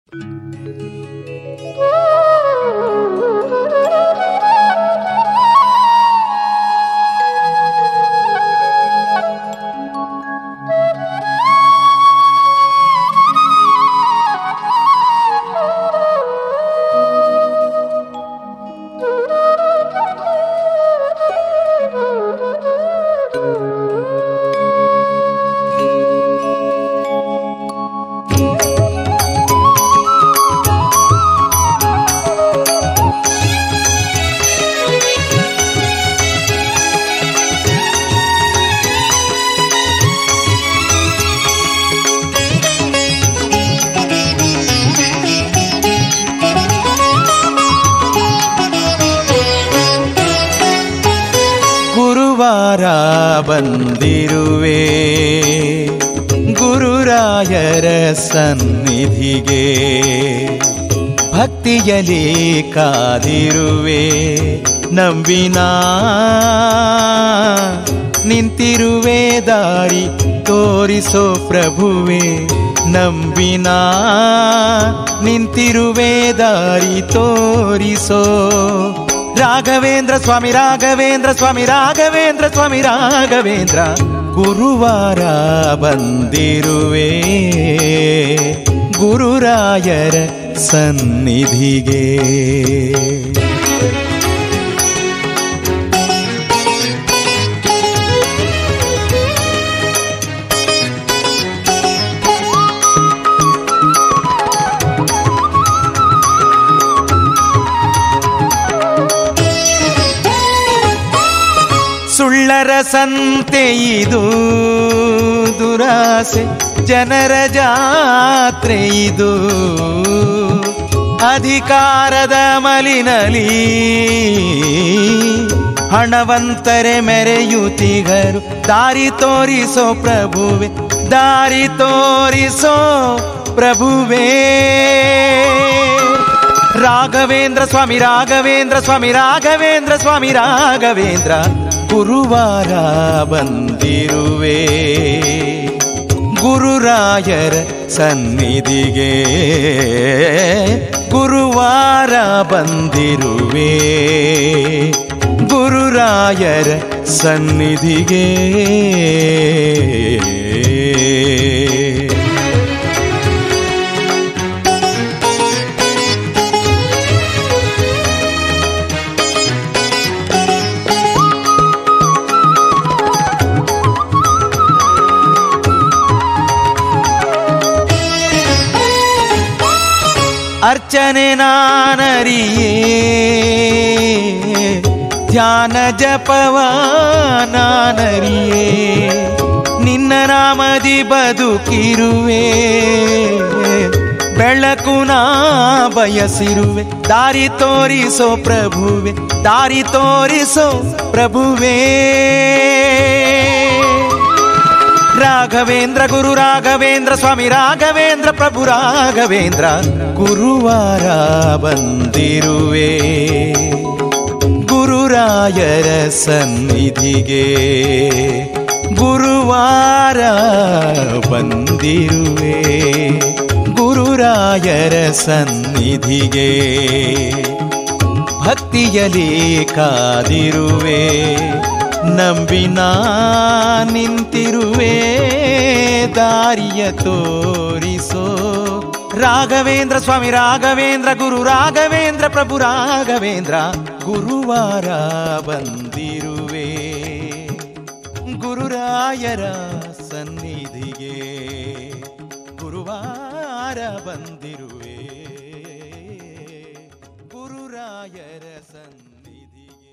ಗುರುವಾರ ಬಂದಿರುವೆ ಗುರುರಾಯರ ಸನ್ನಿಧಿಗೆ ಭಕ್ತಿಯಲಿ ಕಾದಿರುವೆ ನಂಬಿನ ನಿಂತಿರುವೆ ದಾರಿ ತೋರಿಸೋ ಪ್ರಭುವೆ ನಂಬಿನ ನಿಂತಿರುವೆ ದಾರಿ ತೋರಿಸೋ ರಾಘವೇಂದ್ರ ಸ್ವಾಮಿ ರಾಘವೇಂದ್ರ ಸ್ವಾಮಿ ರಾಘವೇಂದ್ರ ಸ್ವಾಮಿ ರಾಘವೇಂದ್ರ ಗುರುವಾರ ಬಂದಿರುವೆ ಗುರುರಾಯರ ಸನ್ನಿಧಿಗೆ ಸುಳ್ಳರ ಸಂತೆ ಇದು ದುರಾಸೆ ಜನರ ಜಾತ್ರೆ ಇದು ಅಧಿಕಾರದ ಮಲಿನಲಿ ಹಣವಂತರೆ ಮೆರೆಯುತ್ತಿಗರು ದಾರಿ ತೋರಿಸೋ ಪ್ರಭುವೆ ದಾರಿ ತೋರಿಸೋ ಪ್ರಭುವೇ ರಾಘವೇಂದ್ರ ಸ್ವಾಮಿ ರಾಘವೇಂದ್ರ ಸ್ವಾಮಿ ರಾಘವೇಂದ್ರ ಸ್ವಾಮಿ ರಾಘವೇಂದ್ರ ಗುರುವಾರ ಬಂದಿರುವೆ ಗುರುರಾಯರ ಸನ್ನಿಧಿಗೆ ಗುರುವಾರ ಬಂದಿರುವೆ ಗುರುರಾಯರ ಸನ್ನಿಧಿಗೆ ಅರ್ಚನೆ ನಾನರಿಯೇ ಧ್ಯಾನ ಜಪವ ನಾನರಿಯೇ ನಿನ್ನ ನಾಮದಿ ಬದುಕಿರುವೆ ಬೆಳಕು ನಾ ಬಯಸಿರುವೆ ದಾರಿ ತೋರಿಸೋ ಪ್ರಭುವೆ ದಾರಿ ತೋರಿಸೋ ಪ್ರಭುವೇ ರಾಘವೇಂದ್ರ ಗುರು ರಾಘವೇಂದ್ರ ಸ್ವಾಮಿ ರಾಘವೇಂದ್ರ ಪ್ರಭು ರಾಘವೇಂದ್ರ ಗುರುವಾರ ಬಂದಿರುವೆ ಗುರುರಾಯರ ಸನ್ನಿಧಿಗೆ ಗುರುವಾರ ಬಂದಿರುವೆ ಗುರುರಾಯರ ಸನ್ನಿಧಿಗೆ ಭಕ್ತಿಯಲಿ ಕಾದಿರುವೆ ನಂಬಿನ ನಿಂತಿರುವೆ ದಾರಿಯ ತೋರಿಸೋ ರಾಘವೇಂದ್ರ ಸ್ವಾಮಿ ರಾಘವೇಂದ್ರ ಗುರು ರಾಘವೇಂದ್ರ ಪ್ರಭು ರಾಘವೇಂದ್ರ ಗುರುವಾರ ಬಂದಿರುವೆ ಗುರುರಾಯರ ಸನ್ನಿಧಿಗೆ ಗುರುವಾರ ಬಂದಿರುವೆ ಗುರುರಾಯರ ಸನ್ನಿಧಿಗೆ